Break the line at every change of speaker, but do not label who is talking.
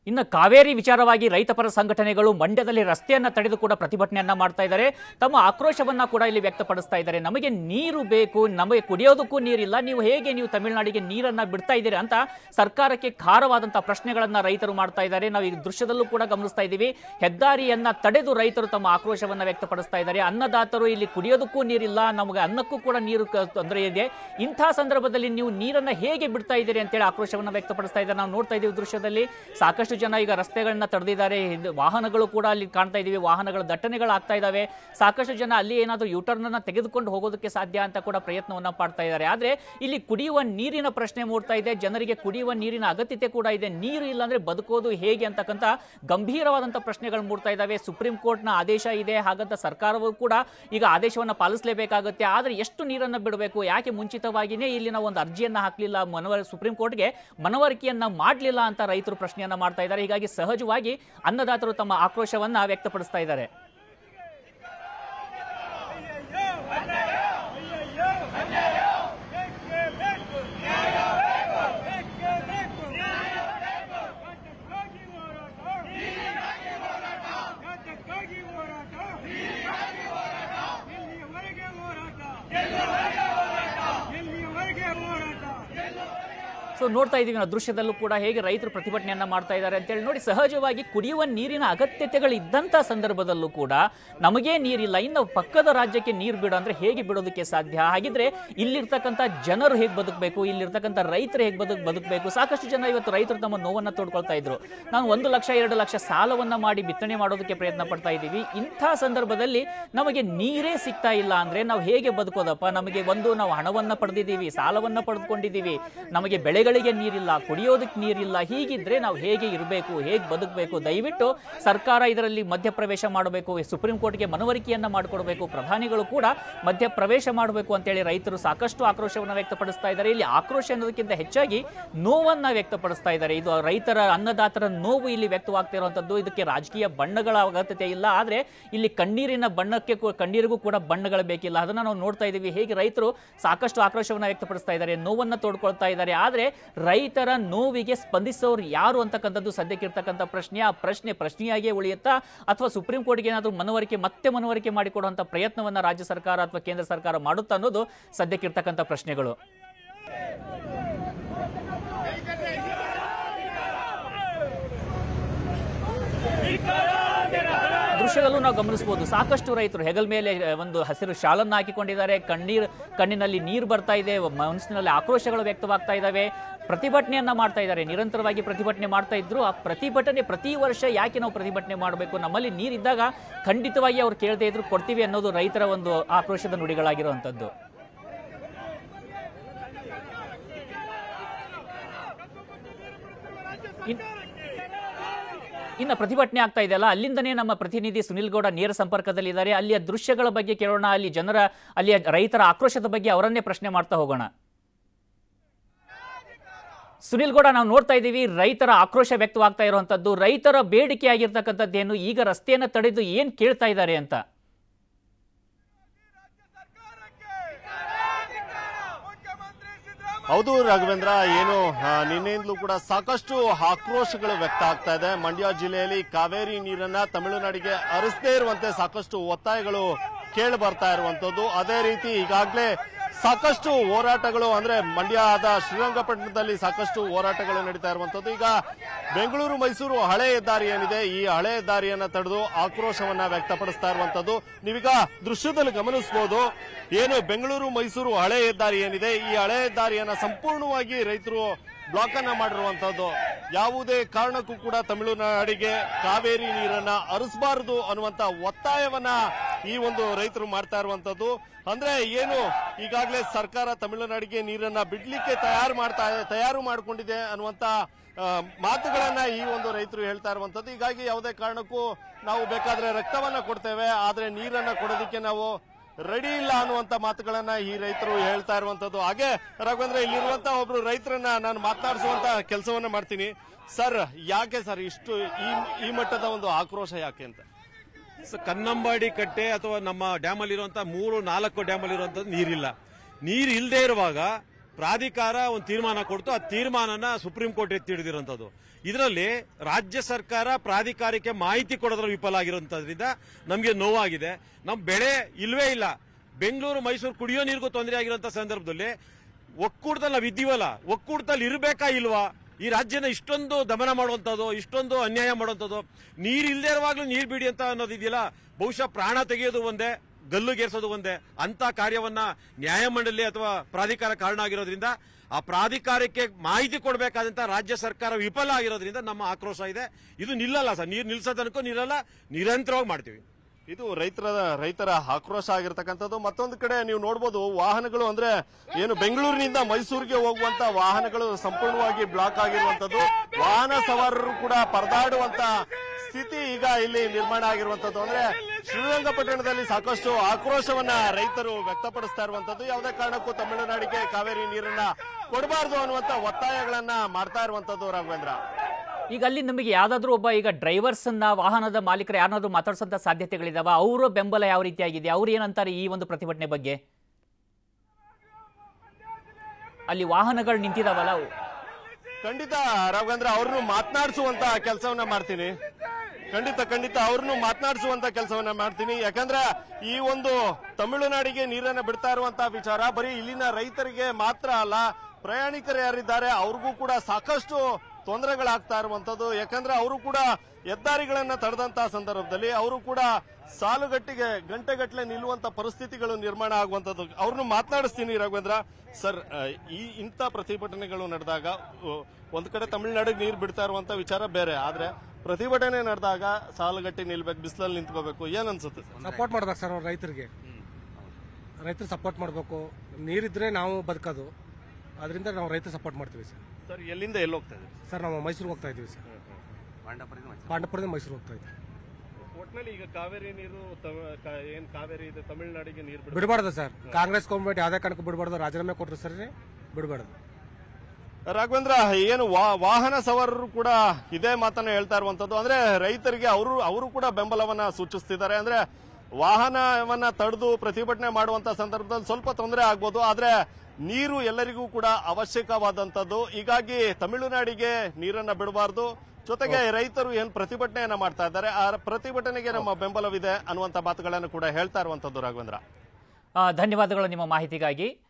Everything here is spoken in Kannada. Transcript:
ಇನ್ನು ಕಾವೇರಿ ವಿಚಾರವಾಗಿ ರೈತಪರ ಸಂಘಟನೆಗಳು ಮಂಡ್ಯದಲ್ಲಿ ರಸ್ತೆಯನ್ನ ತಡೆದು ಕೂಡ ಪ್ರತಿಭಟನೆಯನ್ನ ಮಾಡ್ತಾ ಇದ್ದಾರೆ ತಮ್ಮ ಆಕ್ರೋಶವನ್ನ ಕೂಡ ಇಲ್ಲಿ ವ್ಯಕ್ತಪಡಿಸ್ತಾ ಇದ್ದಾರೆ ನಮಗೆ ನೀರು ಬೇಕು ನಮಗೆ ಕುಡಿಯೋದಕ್ಕೂ ನೀರಿಲ್ಲ ನೀವು ಹೇಗೆ ನೀವು ತಮಿಳುನಾಡಿಗೆ ನೀರನ್ನ ಬಿಡ್ತಾ ಇದ್ದೀರಿ ಅಂತ ಸರ್ಕಾರಕ್ಕೆ ಖಾರವಾದಂತಹ ಪ್ರಶ್ನೆಗಳನ್ನ ರೈತರು ಮಾಡ್ತಾ ಇದ್ದಾರೆ ನಾವು ಈ ದೃಶ್ಯದಲ್ಲೂ ಕೂಡ ಗಮನಿಸ್ತಾ ಇದ್ದೀವಿ ಹೆದ್ದಾರಿಯನ್ನ ತಡೆದು ರೈತರು ತಮ್ಮ ಆಕ್ರೋಶವನ್ನ ವ್ಯಕ್ತಪಡಿಸ್ತಾ ಇದ್ದಾರೆ ಅನ್ನದಾತರು ಇಲ್ಲಿ ಕುಡಿಯೋದಕ್ಕೂ ನೀರಿಲ್ಲ ನಮಗೆ ಅನ್ನಕ್ಕೂ ಕೂಡ ನೀರು ಕ- ತೊಂದರೆ ಇದೆ ಇಂಥ ಸಂದರ್ಭದಲ್ಲಿ ನೀವು ನೀರನ್ನ ಹೇಗೆ ಬಿಡ್ತಾ ಇದ್ದೀರಿ ಅಂತೇಳಿ ಆಕ್ರೋಶವನ್ನ ವ್ಯಕ್ತಪಡಿಸ್ತಾ ಇದ್ದಾರೆ ನಾವು ನೋಡ್ತಾ ಇದ್ದೀವಿ ದೃಶ್ಯದಲ್ಲಿ ಸಾಕಷ್ಟು ಜನ ಈಗ ರಸ್ತೆಗಳನ್ನ ತಡೆದಿದ್ದಾರೆ ಇದು ವಾಹನಗಳು ಕೂಡ ಅಲ್ಲಿ ಕಾಣ್ತಾ ಇದೀವಿ ವಾಹನಗಳ ದಟ್ಟಣೆಗಳು ಆಗ್ತಾ ಇದಾವೆ ಸಾಕಷ್ಟು ಜನ ಅಲ್ಲಿ ಏನಾದರೂ ಯೂಟರ್ನ್ ಅನ್ನ ತೆಗೆದುಕೊಂಡು ಹೋಗೋದಕ್ಕೆ ಸಾಧ್ಯ ಅಂತ ಕೂಡ ಪ್ರಯತ್ನವನ್ನ ಪಡ್ತಾ ಇದ್ದಾರೆ ಆದ್ರೆ ಇಲ್ಲಿ ಕುಡಿಯುವ ನೀರಿನ ಪ್ರಶ್ನೆ ಮೂಡ್ತಾ ಇದೆ ಜನರಿಗೆ ಕುಡಿಯುವ ನೀರಿನ ಅಗತ್ಯತೆ ಕೂಡ ಇದೆ ನೀರು ಇಲ್ಲ ಅಂದ್ರೆ ಬದುಕೋದು ಹೇಗೆ ಅಂತಕ್ಕಂಥ ಗಂಭೀರವಾದಂಥ ಪ್ರಶ್ನೆಗಳು ಮೂಡ್ತಾ ಇದ್ದಾವೆ ಸುಪ್ರೀಂ ಕೋರ್ಟ್ನ ಆದೇಶ ಇದೆ ಹಾಗಂತ ಸರ್ಕಾರವು ಕೂಡ ಈಗ ಆದೇಶವನ್ನು ಪಾಲಿಸಲೇಬೇಕಾಗುತ್ತೆ ಆದರೆ ಎಷ್ಟು ನೀರನ್ನು ಬಿಡಬೇಕು ಯಾಕೆ ಮುಂಚಿತವಾಗಿಯೇ ಇಲ್ಲಿನ ಒಂದು ಅರ್ಜಿಯನ್ನು ಹಾಕಲಿಲ್ಲ ಮನವರ ಸುಪ್ರೀಂ ಕೋರ್ಟ್ಗೆ ಮನವರಿಕೆಯನ್ನ ಮಾಡಲಿಲ್ಲ ಅಂತ ರೈತರು ಪ್ರಶ್ನೆಯನ್ನ ಮಾಡ್ತಾ ಇದ್ದಾರೆ ಹೀಗಾಗಿ ಸಹಜವಾಗಿ ಅನ್ನದಾತರು ತಮ್ಮ ಆಕ್ರೋಶವನ್ನ ವ್ಯಕ್ತಪಡಿಸ್ತಾ ಇದ್ದಾರೆ
ಎಲ್ಲಿಯವರೆಗೆ ಹೋರಾಟ ಎಲ್ಲಿಯವರೆಗೆ ಹೋರಾಟ
ಸೊ ನೋಡ್ತಾ ಇದೀವಿ ನಾವು ದೃಶ್ಯದಲ್ಲೂ ಕೂಡ ಹೇಗೆ ರೈತರು ಪ್ರತಿಭಟನೆಯನ್ನ ಮಾಡ್ತಾ ಇದ್ದಾರೆ ಅಂತೇಳಿ ನೋಡಿ ಸಹಜವಾಗಿ ಕುಡಿಯುವ ನೀರಿನ ಅಗತ್ಯತೆಗಳು ಇದ್ದಂಥ ಸಂದರ್ಭದಲ್ಲೂ ಕೂಡ ನಮಗೇ ನೀರಿಲ್ಲ ಇನ್ನು ಪಕ್ಕದ ರಾಜ್ಯಕ್ಕೆ ನೀರು ಬಿಡು ಅಂದ್ರೆ ಹೇಗೆ ಬಿಡೋದಕ್ಕೆ ಸಾಧ್ಯ ಹಾಗಿದ್ರೆ ಇಲ್ಲಿರ್ತಕ್ಕಂಥ ಜನರು ಹೇಗೆ ಬದುಕಬೇಕು ಇಲ್ಲಿರ್ತಕ್ಕಂಥ ರೈತರು ಹೇಗೆ ಬದುಕ್ ಬದುಕಬೇಕು ಸಾಕಷ್ಟು ಜನ ಇವತ್ತು ರೈತರು ತಮ್ಮ ನೋವನ್ನ ತೋಡ್ಕೊಳ್ತಾ ಇದ್ರು ನಾವು ಒಂದು ಲಕ್ಷ ಎರಡು ಲಕ್ಷ ಸಾಲವನ್ನ ಮಾಡಿ ಬಿತ್ತನೆ ಮಾಡೋದಕ್ಕೆ ಪ್ರಯತ್ನ ಪಡ್ತಾ ಇದ್ದೀವಿ ಇಂಥ ಸಂದರ್ಭದಲ್ಲಿ ನಮಗೆ ನೀರೇ ಸಿಗ್ತಾ ಇಲ್ಲ ಅಂದ್ರೆ ನಾವು ಹೇಗೆ ಬದುಕೋದಪ್ಪ ನಮಗೆ ಒಂದು ನಾವು ಹಣವನ್ನ ಪಡೆದಿದ್ದೀವಿ ಸಾಲವನ್ನ ಪಡೆದುಕೊಂಡಿದ್ದೀವಿ ನಮಗೆ ಬೆಳೆಗಳಿಗೆ ನೀರಿಲ್ಲ ಕುಡಿಯೋದಕ್ಕೆ ನೀರಿಲ್ಲ ಹೀಗಿದ್ರೆ ನಾವು ಹೇಗೆ ಇರಬೇಕು ಹೇಗೆ ಬದುಕಬೇಕು ದಯವಿಟ್ಟು ಸರ್ಕಾರ ಇದರಲ್ಲಿ ಮಧ್ಯಪ್ರವೇಶ ಮಾಡಬೇಕು ಸುಪ್ರೀಂ ಕೋರ್ಟ್ಗೆ ಮನವರಿಕೆಯನ್ನ ಮಾಡಿಕೊಡ್ಬೇಕು ಪ್ರಧಾನಿಗಳು ಕೂಡ ಮಧ್ಯಪ್ರವೇಶ ಮಾಡಬೇಕು ಅಂತೇಳಿ ರೈತರು ಸಾಕಷ್ಟು ಆಕ್ರೋಶವನ್ನು ವ್ಯಕ್ತಪಡಿಸ್ತಾ ಇದ್ದಾರೆ ಇಲ್ಲಿ ಆಕ್ರೋಶ ಅನ್ನೋದಕ್ಕಿಂತ ಹೆಚ್ಚಾಗಿ ನೋವನ್ನ ವ್ಯಕ್ತಪಡಿಸ್ತಾ ಇದ್ದಾರೆ ಇದು ರೈತರ ಅನ್ನದಾತರ ನೋವು ಇಲ್ಲಿ ವ್ಯಕ್ತವಾಗ್ತಿರುವಂತದ್ದು ಇದಕ್ಕೆ ರಾಜಕೀಯ ಬಣ್ಣಗಳ ಅಗತ್ಯತೆ ಇಲ್ಲ ಆದ್ರೆ ಇಲ್ಲಿ ಕಣ್ಣೀರಿನ ಬಣ್ಣಕ್ಕೆ ಕೂ- ಕಣ್ಣೀರಿಗೂ ಕೂಡ ಬಣ್ಣಗಳು ಬೇಕಿಲ್ಲ ಅದನ್ನ ನಾವು ನೋಡ್ತಾ ಇದ್ದೀವಿ ಹೇಗೆ ರೈತರು ಸಾಕಷ್ಟು ಆಕ್ರೋಶವನ್ನ ವ್ಯಕ್ತಪಡಿಸ್ತಾ ಇದ್ದಾರೆ ನೋವನ್ನ ತೋಡ್ಕೊಳ್ತಾ ಇದ್ದಾರೆ ಆದ್ರೆ ರೈತರ ನೋವಿಗೆ ಸ್ಪಂದಿಸೋರು ಯಾರು ಅಂತಕ್ಕಂಥದ್ದು ಸದ್ಯಕ್ಕಿರ್ತಕ್ಕಂಥ ಪ್ರಶ್ನೆ ಆ ಪ್ರಶ್ನೆ ಪ್ರಶ್ನೆಯಾಗಿಯೇ ಉಳಿಯುತ್ತಾ ಅಥವಾ ಸುಪ್ರೀಂ ಕೋರ್ಟ್ಗೆ ಏನಾದರೂ ಮನವರಿಕೆ ಮತ್ತೆ ಮನವರಿಕೆ ಮಾಡಿಕೊಡುವಂಥ ಪ್ರಯತ್ನವನ್ನ ರಾಜ್ಯ ಸರ್ಕಾರ ಅಥವಾ ಕೇಂದ್ರ ಸರ್ಕಾರ ಮಾಡುತ್ತಾ ಅನ್ನೋದು ಸದ್ಯಕ್ಕಿರ್ತಕ್ಕಂಥ ಪ್ರಶ್ನೆಗಳು ದೃಶ್ಯದಲ್ಲೂ ನಾವು ಗಮನಿಸಬಹುದು ಸಾಕಷ್ಟು ರೈತರು ಹೆಗಲ್ ಮೇಲೆ ಒಂದು ಹಸಿರು ಶಾಲನ್ನು ಹಾಕಿಕೊಂಡಿದ್ದಾರೆ ಕಣ್ಣೀರ್ ಕಣ್ಣಿನಲ್ಲಿ ನೀರು ಬರ್ತಾ ಇದೆ ಮನಸ್ಸಿನಲ್ಲಿ ಆಕ್ರೋಶಗಳು ವ್ಯಕ್ತವಾಗ್ತಾ ಇದ್ದಾವೆ ಪ್ರತಿಭಟನೆಯನ್ನ ಮಾಡ್ತಾ ಇದ್ದಾರೆ ನಿರಂತರವಾಗಿ ಪ್ರತಿಭಟನೆ ಮಾಡ್ತಾ ಇದ್ರು ಆ ಪ್ರತಿಭಟನೆ ಪ್ರತಿ ವರ್ಷ ಯಾಕೆ ನಾವು ಪ್ರತಿಭಟನೆ ಮಾಡಬೇಕು ನಮ್ಮಲ್ಲಿ ನೀರಿದ್ದಾಗ ಖಂಡಿತವಾಗಿ ಅವ್ರು ಕೇಳದೇ ಇದ್ರು ಕೊಡ್ತೀವಿ ಅನ್ನೋದು ರೈತರ ಒಂದು ಆಕ್ರೋಶದ ನುಡಿಗಳಾಗಿರುವಂಥದ್ದು ಇನ್- ಇನ್ನು ಪ್ರತಿಭಟನೆ ಆಗ್ತಾ ಇದೆಯಲ್ಲ ಅಲ್ಲಿಂದನೇ ನಮ್ಮ ಪ್ರತಿನಿಧಿ ಸುನಿಲ್ ಗೌಡ ನೇರ ಸಂಪರ್ಕದಲ್ಲಿದ್ದಾರೆ ಅಲ್ಲಿಯ ದೃಶ್ಯಗಳ ಬಗ್ಗೆ ಕೇಳೋಣ ಅಲ್ಲಿ ಜನರ ಅಲ್ಲಿಯ ರೈತರ ಆಕ್ರೋಶದ ಬಗ್ಗೆ ಅವರನ್ನೇ ಪ್ರಶ್ನೆ ಮಾಡ್ತಾ ಹೋಗೋಣ ಸುನಿಲ್ ಗೌಡ ನಾವು ನೋಡ್ತಾ ಇದ್ದೀವಿ ರೈತರ ಆಕ್ರೋಶ ವ್ಯಕ್ತವಾಗ್ತಾ ಇರುವಂತದ್ದು ರೈತರ ಬೇಡಿಕೆ ಆಗಿರ್ತಕ್ಕಂಥದ್ದೇನು ಈಗ ರಸ್ತೆಯನ್ನು ತಡೆದು ಏನ್ ಕೇಳ್ತಾ ಇದ್ದಾರೆ ಅಂತ
ಹೌದು ರಾಘವೇಂದ್ರ ಏನು ಆ, ನಿನ್ನೆಯಿಂದಲೂ ಕೂಡ ಸಾಕಷ್ಟು ಆಕ್ರೋಶಗಳು ವ್ಯಕ್ತ ಆಗ್ತಾ ಇದೆ ಮಂಡ್ಯ ಜಿಲ್ಲೆಯಲ್ಲಿ ಕಾವೇರಿ ನೀರನ್ನ ತಮಿಳುನಾಡಿಗೆ ಹರಿಸದೇ ಇರುವಂತೆ ಸಾಕಷ್ಟು ಒತ್ತಾಯಗಳು ಕೇಳಿ ಬರ್ತಾ ಇರುವಂತದ್ದು ಅದೇ ರೀತಿ ಈಗಾಗಲೇ ಸಾಕಷ್ಟು ಹೋರಾಟಗಳು ಅಂದ್ರೆ ಮಂಡ್ಯದ ಶ್ರೀರಂಗಪಟ್ಟಣದಲ್ಲಿ ಸಾಕಷ್ಟು ಹೋರಾಟಗಳು ನಡೀತಾ ಇರುವಂತದ್ದು ಈಗ ಬೆಂಗಳೂರು ಮೈಸೂರು ಹಳೆ ಹೆದ್ದಾರಿ ಏನಿದೆ ಈ ಹಳೆ ಹೆದ್ದಾರಿಯನ್ನ ತಡೆದು ಆಕ್ರೋಶವನ್ನ ವ್ಯಕ್ತಪಡಿಸ್ತಾ ಇರುವಂತದ್ದು ನೀವೀಗ ದೃಶ್ಯದಲ್ಲಿ ಗಮನಿಸಬಹುದು ಏನು ಬೆಂಗಳೂರು ಮೈಸೂರು ಹಳೆ ಹೆದ್ದಾರಿ ಏನಿದೆ ಈ ಹಳೆ ಹೆದ್ದಾರಿಯನ್ನ ಸಂಪೂರ್ಣವಾಗಿ ರೈತರು ಬ್ಲಾಕ್ ಅನ್ನ ಮಾಡಿರುವಂತದ್ದು ಯಾವುದೇ ಕಾರಣಕ್ಕೂ ಕೂಡ ತಮಿಳುನಾಡಿಗೆ ಕಾವೇರಿ ನೀರನ್ನ ಹರಿಸಬಾರದು ಅನ್ನುವಂತ ಒತ್ತಾಯವನ್ನ ಈ ಒಂದು ರೈತರು ಮಾಡ್ತಾ ಇರುವಂತದ್ದು ಅಂದ್ರೆ ಏನು ಈಗಾಗಲೇ ಸರ್ಕಾರ ತಮಿಳುನಾಡಿಗೆ ನೀರನ್ನ ಬಿಡ್ಲಿಕ್ಕೆ ತಯಾರು ಮಾಡ್ತಾ ತಯಾರು ಮಾಡಿಕೊಂಡಿದೆ ಅನ್ನುವಂತ ಆ, ಮಾತುಗಳನ್ನ ಈ ಒಂದು ರೈತರು ಹೇಳ್ತಾ ಇರುವಂತದ್ದು ಹೀಗಾಗಿ ಯಾವುದೇ ಕಾರಣಕ್ಕೂ ನಾವು ಬೇಕಾದ್ರೆ ರಕ್ತವನ್ನ ಕೊಡ್ತೇವೆ ಆದ್ರೆ ನೀರನ್ನ ಕೊಡೋದಕ್ಕೆ ನಾವು ರೆಡಿ ಇಲ್ಲ ಅನ್ನುವಂತ ಮಾತುಗಳನ್ನ ಈ ರೈತರು ಹೇಳ್ತಾ ಇರುವಂತದ್ದು ಹಾಗೆ ರಾಘವೇಂದ್ರ ಇಲ್ಲಿರುವಂತ ಒಬ್ರು ರೈತರನ್ನ ನಾನು ಮಾತನಾಡಿಸುವಂತ ಕೆಲಸವನ್ನ ಮಾಡ್ತೀನಿ ಸರ್ ಯಾಕೆ ಸರ್ ಇಷ್ಟು ಈ ಈ ಮಟ್ಟದ ಒಂದು ಆಕ್ರೋಶ ಯಾಕೆ ಅಂತ
ಸ- ಕನ್ನಂಬಾಡಿ ಕಟ್ಟೆ ಅಥವಾ ನಮ್ಮ ಡ್ಯಾಮ್ ಅಲ್ಲಿರುವಂತಹ ಮೂರು ನಾಲ್ಕು ಡ್ಯಾಮ್ ಅಲ್ಲಿರುವಂತದ್ದು ನೀರಿಲ್ಲ ನೀರು ಇಲ್ಲದೆ ಇರುವಾಗ ಪ್ರಾಧಿಕಾರ ಒಂದು ತೀರ್ಮಾನ ಕೊಡ್ತು ಆ ತೀರ್ಮಾನನ ಸುಪ್ರೀಂ ಕೋರ್ಟ್ ಎತ್ತಿ ಹಿಡಿದಿರೋಂಥದ್ದು ಇದರಲ್ಲಿ ರಾಜ್ಯ ಸರ್ಕಾರ ಪ್ರಾಧಿಕಾರಕ್ಕೆ ಮಾಹಿತಿ ಕೊಡೋದ್ರಲ್ಲಿ ವಿಫಲ ಆಗಿರೋಂಥದ್ರಿಂದ ನಮಗೆ ನೋವಾಗಿದೆ ನಮ್ಮ ಬೆಳೆ ಇಲ್ವೇ ಇಲ್ಲ ಬೆಂಗಳೂರು ಮೈಸೂರು ಕುಡಿಯೋ ನೀರಿಗೂ ತೊಂದರೆ ಆಗಿರೋಂಥ ಸಂದರ್ಭದಲ್ಲಿ ಒಕ್ಕೂಟದಲ್ಲಿ ನಾವು ಇದ್ದೀವಲ್ಲ ಒಕ್ಕೂಟದಲ್ಲಿ ಇರಬೇಕಾ ಇಲ್ವಾ ಈ ರಾಜ್ಯನ ಇಷ್ಟೊಂದು ದಮನ ಮಾಡುವಂಥದ್ದು ಇಷ್ಟೊಂದು ಅನ್ಯಾಯ ಮಾಡುವಂಥದ್ದು ನೀರು ಇಲ್ಲದೆ ಇರುವಾಗಲೂ ನೀರು ಬಿಡಿ ಅಂತ ಅನ್ನೋದಿದೆಯಲ್ಲ ಬಹುಶಃ ಪ್ರಾಣ ತೆಗೆಯೋದು ಒಂದೇ ಗಲ್ಲುಗೇರಿಸೋದು ಒಂದೇ ಅಂತ ಕಾರ್ಯವನ್ನ ನ್ಯಾಯಮಂಡಳಿ ಅಥವಾ ಪ್ರಾಧಿಕಾರ ಕಾರಣ ಆಗಿರೋದ್ರಿಂದ ಆ ಪ್ರಾಧಿಕಾರಕ್ಕೆ ಮಾಹಿತಿ ಕೊಡಬೇಕಾದಂತ ರಾಜ್ಯ ಸರ್ಕಾರ ವಿಫಲ ಆಗಿರೋದ್ರಿಂದ ನಮ್ಮ ಆಕ್ರೋಶ ಇದೆ ಇದು ನಿಲ್ಲಲ್ಲ ಸರ್ ನೀರು ನಿಲ್ಸೋ ತನಕ ನಿಲ್ಲಲ್ಲ ನಿರಂತರವಾಗಿ ಮಾಡ್ತೀವಿ
ಇದು ರೈತರ ರೈತರ ಆಕ್ರೋಶ ಆಗಿರ್ತಕ್ಕಂಥದ್ದು ಮತ್ತೊಂದು ಕಡೆ ನೀವು ನೋಡ್ಬೋದು ವಾಹನಗಳು ಅಂದ್ರೆ ಏನು ಬೆಂಗಳೂರಿನಿಂದ ಮೈಸೂರಿಗೆ ಹೋಗುವಂತ ವಾಹನಗಳು ಸಂಪೂರ್ಣವಾಗಿ ಬ್ಲಾಕ್ ಆಗಿರುವಂತದ್ದು ವಾಹನ ಸವಾರರು ಕೂಡ ಪರದಾಡುವಂತ ಸ್ಥಿತಿ ಈಗ ಇಲ್ಲಿ ನಿರ್ಮಾಣ ಆಗಿರುವಂತದ್ದು ಅಂದ್ರೆ ಶ್ರೀರಂಗಪಟ್ಟಣದಲ್ಲಿ ಸಾಕಷ್ಟು ಆಕ್ರೋಶವನ್ನ ರೈತರು ವ್ಯಕ್ತಪಡಿಸ್ತಾ ಇರುವಂತದ್ದು ಯಾವುದೇ ಕಾರಣಕ್ಕೂ ತಮಿಳುನಾಡಿಗೆ ಕಾವೇರಿ ನೀರನ್ನ ಕೊಡಬಾರದು ಅನ್ನುವಂತ ಒತ್ತಾಯಗಳನ್ನ ಮಾಡ್ತಾ ಇರುವಂತದ್ದು ರಾಘವೇಂದ್ರ
ಈಗ ಅಲ್ಲಿ ನಮಗೆ ಯಾವ್ದಾದ್ರು ಒಬ್ಬ ಈಗ ಡ್ರೈವರ್ಸ್ ಅನ್ನ ವಾಹನದ ಮಾಲೀಕರು ಯಾರನ್ನಾದ್ರೂ ಮಾತಾಡ್ಸೋಂಥ ಸಾಧ್ಯತೆಗಳಿದಾವ ಅವರ ಬೆಂಬಲ ಯಾವ ರೀತಿಯಾಗಿದೆ ಅವ್ರು ಏನಂತಾರೆ ಈ ಒಂದು ಪ್ರತಿಭಟನೆ ಬಗ್ಗೆ ಅಲ್ಲಿ ವಾಹನಗಳು ನಿಂತಿದಾವಲ್ಲ ಅವು.
ಖಂಡಿತ ರಾಘವೇಂದ್ರ ಅವ್ರನ್ನು ಮಾತನಾಡಿಸುವಂತ ಕೆಲಸವನ್ನ ಮಾಡ್ತೀನಿ ಖಂಡಿತ ಖಂಡಿತ ಅವ್ರನ್ನು ಮಾತನಾಡಿಸುವಂತ ಕೆಲಸವನ್ನ ಮಾಡ್ತೀನಿ ಯಾಕಂದ್ರೆ ಈ ಒಂದು ತಮಿಳುನಾಡಿಗೆ ನೀರನ್ನ ಬಿಡ್ತಾ ಇರುವಂತ ವಿಚಾರ ಬರೀ ಇಲ್ಲಿನ ರೈತರಿಗೆ ಮಾತ್ರ ಅಲ್ಲ ಪ್ರಯಾಣಿಕರು ಯಾರಿದ್ದಾರೆ ಅವ್ರಿಗೂ ಕೂಡ ಸಾಕಷ್ಟು ತೊಂದರೆಗಳಾಗ್ತಾ ಇರುವಂತದ್ದು ಯಾಕಂದ್ರೆ ಅವರು ಕೂಡ ಹೆದ್ದಾರಿಗಳನ್ನ ತಡೆದಂತ ಸಂದರ್ಭದಲ್ಲಿ ಅವರು ಕೂಡ ಸಾಲುಗಟ್ಟಿಗೆ ಗಂಟೆಗಟ್ಟಲೆ ನಿಲ್ಲುವಂತ ಪರಿಸ್ಥಿತಿಗಳು ನಿರ್ಮಾಣ ಆಗುವಂತದ್ದು ಅವ್ರನ್ನು ಮಾತನಾಡಿಸ್ತೀನಿ ರಾಘವೇಂದ್ರ ಸರ್ ಆ, ಈ ಇಂಥ ಪ್ರತಿಭಟನೆಗಳು ನಡೆದಾಗ ಆ, ಒಂದ್ ಕಡೆ ತಮಿಳುನಾಡಿಗೆ ನೀರು ಬಿಡ್ತಾ ಇರುವಂತ ವಿಚಾರ ಬೇರೆ ಆದ್ರೆ ಪ್ರತಿಭಟನೆ ನಡೆದಾಗ ಸಾಲುಗಟ್ಟಿ ನಿಲ್ಬೇಕು ಬಿಸಿಲಲ್ಲಿ ನಿಂತ್ಕೋಬೇಕು ಏನ್ ಅನ್ಸುತ್ತೆ ಸರ್
ಸಪೋರ್ಟ್ ಮಾಡ್ಬೇಕು ಸರ್ ಅವ್ರು ರೈತರಿಗೆ ರೈತರು ಸಪೋರ್ಟ್ ಮಾಡಬೇಕು ನೀರಿದ್ರೆ ನಾವು ಬದುಕೋದು ಅದರಿಂದ ನಾವು ರೈತರು ಸಪೋರ್ಟ್ ಮಾಡ್ತೀವಿ ಸರ್
ಸರ್ ಎಲ್ಲಿಂದ ಎಲ್ಲಿ ಹೋಗ್ತಾ ಇದ್ದೀರಿ
ಸರ್ ನಾವು ಮೈಸೂರಿಗೆ ಹೋಗ್ತಾ ಇದ್ದೀವಿ ಸರ್ ಪಾಂಡಪುರದಿಂದ ಮೈಸೂರು ಹೋಗ್ತಾ ಇದ್ದೀವಿ
ಒಟ್ನಲ್ಲಿ ಈಗ ಕಾವೇರಿ ನೀರು ಏನ್ ಕಾವೇರಿ ಇದೆ ತಮಿಳುನಾಡಿಗೆ ನೀರು
ಬಿಡಬಾರ್ದು ಸರ್ ಕಾಂಗ್ರೆಸ್ ಗೌರ್ಮೆಂಟ್ ಯಾವುದೇ ಕಾರಣಕ್ಕೂ ಬಿಡಬಾರ್ದು ರಾಜೀನಾಮೆ ಕೊಟ್ಟರು ಸರಿ ಬಿಡಬಾರ್ದು
ರಾಘವೇಂದ್ರ ಏನು ವಾ- ವಾಹನ ಸವಾರರು ಕೂಡ ಇದೇ ಮಾತನ್ನ ಹೇಳ್ತಾ ಇರುವಂತದ್ದು ಅಂದ್ರೆ ರೈತರಿಗೆ ಅವರು ಅವರು ಕೂಡ ಬೆಂಬಲವನ್ನ ಸೂಚಿಸ್ತಿದ್ದಾರೆ ಅಂದ್ರೆ ವಾಹನವನ್ನ ತಡೆದು ಪ್ರತಿಭಟನೆ ಮಾಡುವಂತ ಸಂದರ್ಭದಲ್ಲಿ ಸ್ವಲ್ಪ ತೊಂದರೆ ಆಗ್ಬೋದು ಆದ್ರೆ ನೀರು ಎಲ್ಲರಿಗೂ ಕೂಡ ಅವಶ್ಯಕವಾದಂತದ್ದು ಹೀಗಾಗಿ ತಮಿಳುನಾಡಿಗೆ ನೀರನ್ನ ಬಿಡಬಾರ್ದು ಜೊತೆಗೆ ರೈತರು ಏನ್ ಪ್ರತಿಭಟನೆಯನ್ನ ಮಾಡ್ತಾ ಇದ್ದಾರೆ ಆ ಪ್ರತಿಭಟನೆಗೆ ನಮ್ಮ ಬೆಂಬಲವಿದೆ ಅನ್ನುವಂತ ಮಾತುಗಳನ್ನು ಕೂಡ ಹೇಳ್ತಾ ಇರುವಂತದ್ದು ರಾಘವೇಂದ್ರ
ಆ, ಧನ್ಯವಾದಗಳು ನಿಮ್ಮ ಮಾಹಿತಿಗಾಗಿ